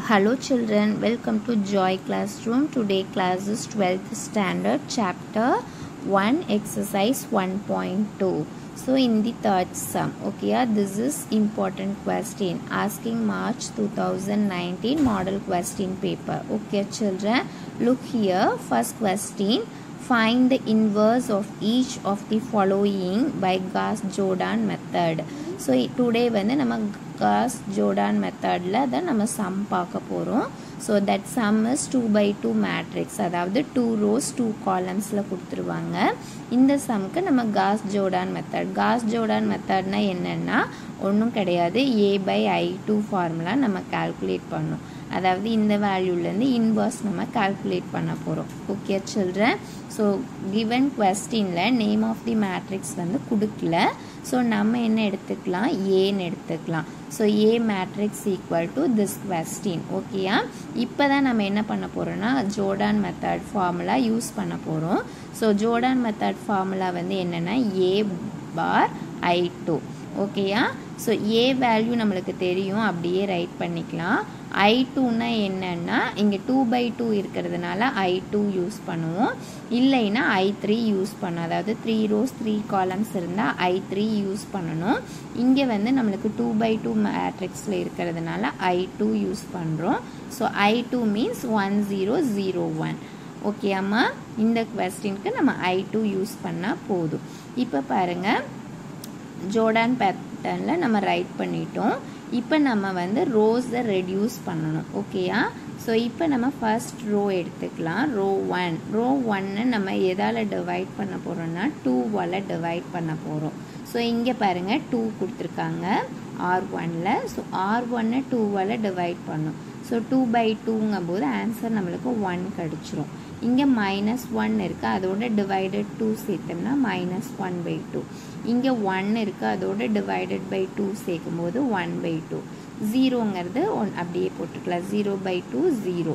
Hello children, welcome to Joy Classroom. Today class is 12th standard chapter 1 exercise 1.2. So in the third sum, okay, yeah, this is important question asking March 2019 model question paper. Okay children, look here, first question find the inverse of each of the following by Gauss Jordan method. So today வந்து நம்ம Gauss Jordan மெத்தடில் தான் நம்ம sum பார்க்க போகிறோம் so that sum is two by two matrix அதாவது two rows two காலம்ஸில் கொடுத்துருவாங்க இந்த சம்க்கு நம்ம Gauss Jordan method Gauss Jordan மெத்தட்னா என்னென்னா ஒன்றும் கிடையாது A by I two formula நம்ம கால்குலேட் பண்ணோம் அதாவது இந்த வேல்யூலேருந்து இன்வர்ஸ் நம்ம கால்குலேட் பண்ண போகிறோம் ஓகே சில்ட்ரன் ஸோ கிவன் கொஸ்டினில் நேம் ஆஃப் தி மேட்ரிக்ஸ் வந்து கொடுக்கல ஸோ நம்ம என்ன எடுத்துக்கலாம் ஏன்னு எடுத்துக்கலாம் so A matrix equal to this question ஓகேயா இப்போ தான் நம்ம என்ன பண்ண போகிறோம்னா ஜோர்டான் மெத்தட் ஃபார்முலா யூஸ் பண்ண போகிறோம் ஸோ ஜோர்டான் மெத்தட் ஃபார்முலா வந்து என்னென்னா ஏ பார் ஐ டூ ஓகேயா ஸோ ஏ வேல்யூ நம்மளுக்கு தெரியும் அப்படியே ரைட் பண்ணிக்கலாம் ஐ டூனா என்னன்னா இங்கே டூ பை டூ இருக்கிறதுனால ஐ டூ யூஸ் பண்ணுவோம் இல்லைன்னா ஐ த்ரீ யூஸ் பண்ணோம் அதாவது த்ரீ ரோஸ் த்ரீ காலம்ஸ் இருந்தால் ஐ த்ரீ யூஸ் பண்ணணும் இங்கே வந்து நம்மளுக்கு டூ பை டூ மேட்ரிக்ஸில் இருக்கிறதுனால ஐ டூ யூஸ் பண்ணுறோம் so I two means one zero zero one okay அம்மா இந்த கொஸ்டினுக்கு நம்ம ஐ டூ யூஸ் பண்ணால் போதும் இப்போ பாருங்கள் ஜோர்டான் பேட்டர்னில் நம்ம ரைட் பண்ணிட்டோம் இப்போ நம்ம வந்து ரோஸை ரெடியூஸ் பண்ணணும் ஓகேயா ஸோ இப்போ நம்ம ஃபர்ஸ்ட் ரோ எடுத்துக்கலாம் ரோ ஒன் ரோ ஒன்னு நம்ம எதால் டிவைட் பண்ண போகிறோம்னா டூவால் டிவைட் பண்ண போகிறோம் ஸோ இங்கே பாருங்கள் டூ கொடுத்துருக்காங்க ஆர் ஒனில் ஸோ ஆர் ஒன்னை டூவால் டிவைட் பண்ணும் ஸோ டூ பை டூங்கும் போது ஆன்சர் நம்மளுக்கு ஒன் கிடச்சிரும் இங்கே மைனஸ் ஒன் இருக்குது அதோட டிவைடட் டூ சேர்த்தோம்னா மைனஸ் ஒன் பை டூ இங்கே ஒன் இருக்குது அதோட டிவைடட் பை டூ சேர்க்கும் போது ஒன் பை டூ ஜீரோங்கிறது ஒன் அப்படியே போட்டுக்கலாம் zero by two zero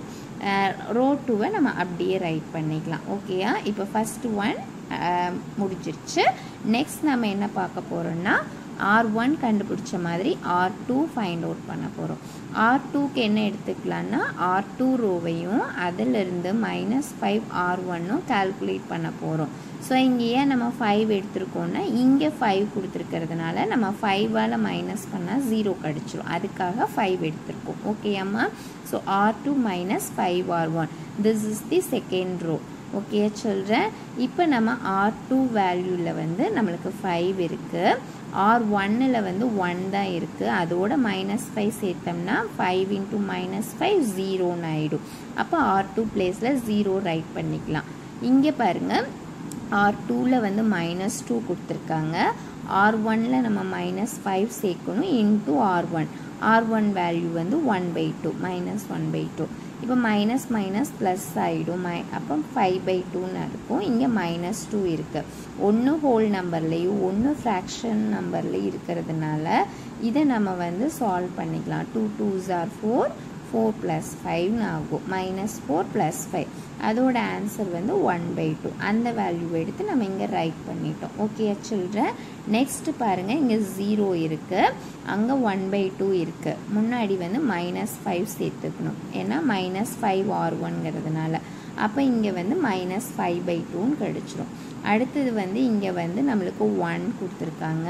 row டூவை நம்ம அப்படியே ரைட் பண்ணிக்கலாம் ஓகேயா இப்போ ஃபஸ்ட்டு ஒன் முடிஞ்சிருச்சு நெக்ஸ்ட் நம்ம என்ன பார்க்க போகிறோம்னா ஆர் ஒன் கண்டுபிடிச்ச மாதிரி ஆர் டூ ஃபைண்ட் அவுட் பண்ண போகிறோம் ஆர் டூக்கு என்ன எடுத்துக்கலான்னா ஆர் டூ ரோவையும் அதிலிருந்து மைனஸ் ஃபைவ் ஆர் ஒன்னும் கால்குலேட் பண்ண போகிறோம் ஸோ இங்கே ஏன் நம்ம ஃபைவ் எடுத்திருக்கோம்னா இங்கே ஃபைவ் கொடுத்துருக்கிறதுனால நம்ம ஃபைவால் மைனஸ் பண்ணால் ஜீரோ கிடச்சிரும் அதுக்காக ஃபைவ் எடுத்திருக்கோம் ஓகேம்மா so R two minus five R one this is the second row okay children இப்போ நம்ம ஆர் டூ வேல்யூவில் வந்து நம்மளுக்கு ஃபைவ் இருக்குது ஆர் ஒன்னில் வந்து ஒன் தான் இருக்குது அதோட மைனஸ் ஃபைவ் சேர்த்தோம்னா ஃபைவ் இன்ட்டு மைனஸ் ஃபைவ் ஜீரோன்னு ஆகிடும் அப்போ ஆர் டூ பிளேஸில் ஜீரோ ரைட் பண்ணிக்கலாம் இங்கே பாருங்கள் ஆர் டூவில் வந்து மைனஸ் டூ கொடுத்துருக்காங்க ஆர் ஒனில் நம்ம மைனஸ் ஃபைவ் சேர்க்கணும் into R one R one value வந்து one by two minus one by two இப்போ மைனஸ் மைனஸ் ப்ளஸ் ஆகிடும் மை அப்போ ஃபைவ் பை டூன்னு இருக்கும் இங்கே மைனஸ் டூ இருக்குது ஒன்று ஹோல் நம்பர்லேயும் ஒன்று ஃப்ராக்ஷன் நம்பர்லேயும் இருக்கிறதுனால இதை நம்ம வந்து சால்வ் பண்ணிக்கலாம் two twos are four four plus ஃபைவ்னு ஆகும் மைனஸ் ஃபோர் ப்ளஸ் ஃபைவ் அதோட ஆன்சர் வந்து ஒன் பை டூ அந்த வேல்யூ எடுத்து நம்ம இங்கே ரைட் பண்ணிட்டோம் ஓகே சில்ட்ரன் நெக்ஸ்ட் பாருங்கள் இங்கே ஜீரோ இருக்குது அங்கே ஒன் பை டூ இருக்குது முன்னாடி வந்து மைனஸ் ஃபைவ் சேர்த்துக்கணும் ஏன்னா மைனஸ் ஃபைவ் ஆர் ஒன்ங்கிறதுனால அப்போ இங்கே வந்து மைனஸ் ஃபைவ் பை டூன்னு கிடச்சிரும் அடுத்தது வந்து இங்கே வந்து நம்மளுக்கு ஒன் கொடுத்துருக்காங்க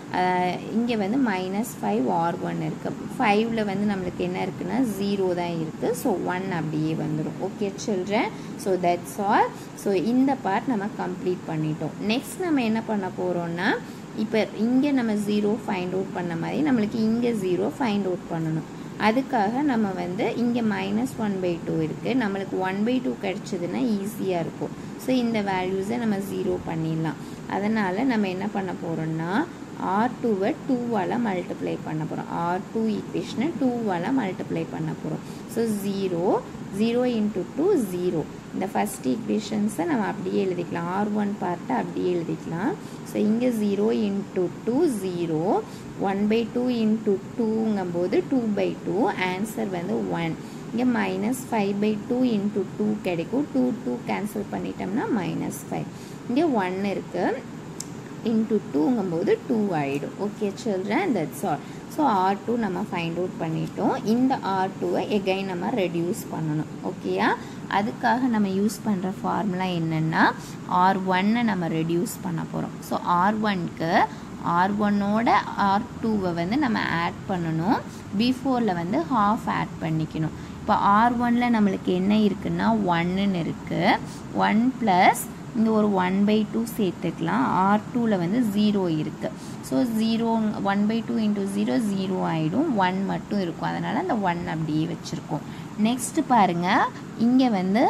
இங்கே வந்து மைனஸ் ஃபைவ் ஆர் ஒன் இருக்குது ஃபைவ்ல வந்து நம்மளுக்கு என்ன இருக்குன்னா ஜீரோ தான் இருக்குது ஸோ ஒன் அப்படியே வந்துடும் okay children so that's all so இந்த பார்ட் நம்ம கம்ப்ளீட் பண்ணிட்டோம் நெக்ஸ்ட் நம்ம என்ன பண்ண போகிறோம்னா இப்போ இங்கே நம்ம ஜீரோ ஃபைண்ட் அவுட் பண்ண மாதிரி நம்மளுக்கு இங்கே ஜீரோ ஃபைண்ட் அவுட் பண்ணணும் அதுக்காக நம்ம வந்து இங்கே மைனஸ் ஒன் பை டூ இருக்குது நம்மளுக்கு ஒன் பை டூ கிடச்சிதுன்னா ஈஸியாக இருக்கும் ஸோ இந்த வேல்யூஸை நம்ம ஜீரோ பண்ணிடலாம் அதனால் நம்ம என்ன பண்ண போகிறோம்னா ஆர் டூவை டூவால் மல்டிப்ளை பண்ண போகிறோம் ஆர் டூ ஈக்குவேஷனை டூவால் மல்டிப்ளை பண்ண போகிறோம் so zero zero into two zero இந்த ஃபஸ்ட் ஈக்குவேஷன்ஸை நம்ம அப்படியே எழுதிக்கலாம் ஆர் ஒன் பார்ட்டை அப்படியே எழுதிக்கலாம் ஸோ இங்கே zero into two zero one by two into டூங்கும்போது டூ பை டூ ஆன்சர் வந்து ஒன் இங்கே minus five by two into two கிடைக்கும் டூ டூ கேன்சல் பண்ணிட்டோம்னா மைனஸ் ஃபைவ் இங்கே ஒன் இருக்குது இன்ட்டு டூங்கும்போது டூ ஆகிடும் okay children that's all so R two நம்ம ஃபைண்ட் அவுட் பண்ணிட்டோம் இந்த ஆர் டூவை எகைன் நம்ம ரெடியூஸ் பண்ணணும் ஓகேயா அதுக்காக நம்ம யூஸ் பண்ணுற ஃபார்முலா என்னென்னா ஆர் ஒன்னை நம்ம ரெடியூஸ் பண்ண போகிறோம் ஸோ ஆர் ஒன்க்கு ஆர் ஒன்னோட ஆர் டூவை வந்து நம்ம ஆட் பண்ணணும் பிஃபோரில் வந்து ஹாஃப் ஆட் பண்ணிக்கணும் இப்போ ஆர் ஒனில் நம்மளுக்கு என்ன இருக்குன்னா ஒன்னுன்னு இருக்குது ஒன் ப்ளஸ் இங்கே ஒரு ஒன் பை டூ சேர்த்துக்கலாம் ஆர் டூவில் வந்து ஜீரோ இருக்குது so zero one by two into zero zero ஆகிடும் ஒன் மட்டும் இருக்கும் அதனால் அந்த ஒன் அப்படியே வச்சுருக்கோம் நெக்ஸ்ட்டு பாருங்கள் இங்கே வந்து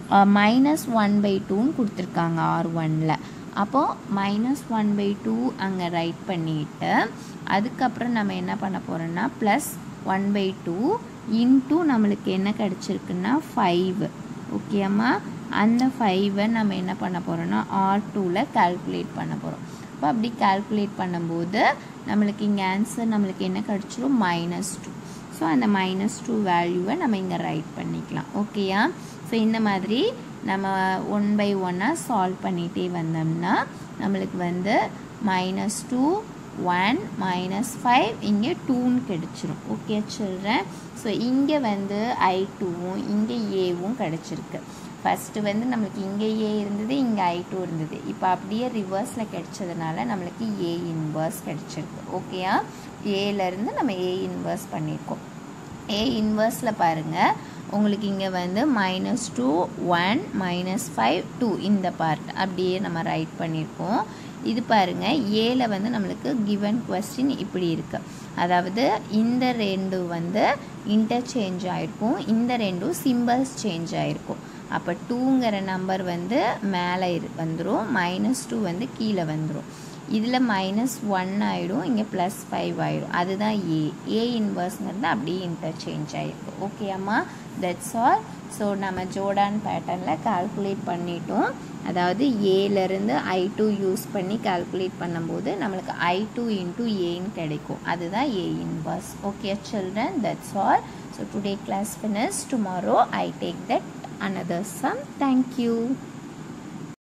மைனஸ் ஒன் பை டூன்னு கொடுத்துருக்காங்க ஆர் ஒனில் அப்போது மைனஸ் ஒன் பை டூ அங்கே ரைட் பண்ணிவிட்டு அதுக்கப்புறம் நம்ம என்ன பண்ண போகிறோன்னா plus one by two into நம்மளுக்கு என்ன கிடச்சிருக்குன்னா ஃபைவ் ஓகேம்மா அந்த ஃபைவை நம்ம என்ன பண்ண போகிறோன்னா ஆர் டூவில் கால்குலேட் பண்ண போகிறோம் அப்போ அப்படி கால்குலேட் பண்ணும்போது நம்மளுக்கு இங்கே ஆன்சர் நம்மளுக்கு என்ன கிடச்சிரும் மைனஸ் டூ ஸோ அந்த மைனஸ் டூ வேல்யூவை நம்ம இங்கே ரைட் பண்ணிக்கலாம் ஓகேயா ஸோ இந்த மாதிரி நம்ம ஒன் பை ஒன்னாக சால்வ் பண்ணிகிட்டே வந்தோம்னா நம்மளுக்கு வந்து minus two one minus five இங்கே டூன்னு கிடச்சிரும் ஓகே சில்ட்ரன் ஸோ இங்கே வந்து ஐ டூவும் இங்கே ஏவும் கிடச்சிருக்கு ஃபஸ்ட்டு வந்து நம்மளுக்கு இங்கே ஏ இருந்தது இங்கே ஐ டூ இருந்தது இப்போ அப்படியே ரிவர்ஸில் கிடைச்சதுனால நம்மளுக்கு ஏ இன்வர்ஸ் கிடச்சிருக்கு ஓகேயா ஏலேருந்து நம்ம ஏ இன்வர்ஸ் பண்ணியிருக்கோம் ஏ இன்வர்ஸில் பாருங்கள் உங்களுக்கு இங்கே வந்து minus two one minus five two இந்த பார்ட் அப்படியே நம்ம ரைட் பண்ணியிருக்கோம் இது பாருங்கள் ஏல வந்து நம்மளுக்கு கிவன் கொஸ்டின் இப்படி இருக்குது அதாவது இந்த ரெண்டு வந்து இன்டர்சேஞ்ச் ஆகிருக்கும் இந்த ரெண்டும் சிம்பிள்ஸ் சேஞ்ச் ஆகிருக்கும் அப்போ டூங்கிற நம்பர் வந்து மேலே இரு வந்துடும் மைனஸ் டூ வந்து கீழே வந்துடும் இதில் மைனஸ் ஒன் ஆகிடும் இங்கே ப்ளஸ் ஃபைவ் ஆகிடும் அதுதான் ஏ ஏ இன்வர்ஸ்ங்கிறது அப்படியே இன்டர்சேஞ்ச் ஆகிருக்கு ஓகே அம்மா தட்ஸ் ஆல் ஸோ நம்ம ஜோடான் பேட்டர்னில் கால்குலேட் பண்ணிட்டோம் அதாவது ஏலேருந்து ஐ டூ யூஸ் பண்ணி கால்குலேட் பண்ணும்போது நம்மளுக்கு ஐ டூ இன்ட்டு ஏன்னு கிடைக்கும் அதுதான் A inverse okay children that's all so today class finish tomorrow I take that another sum thank you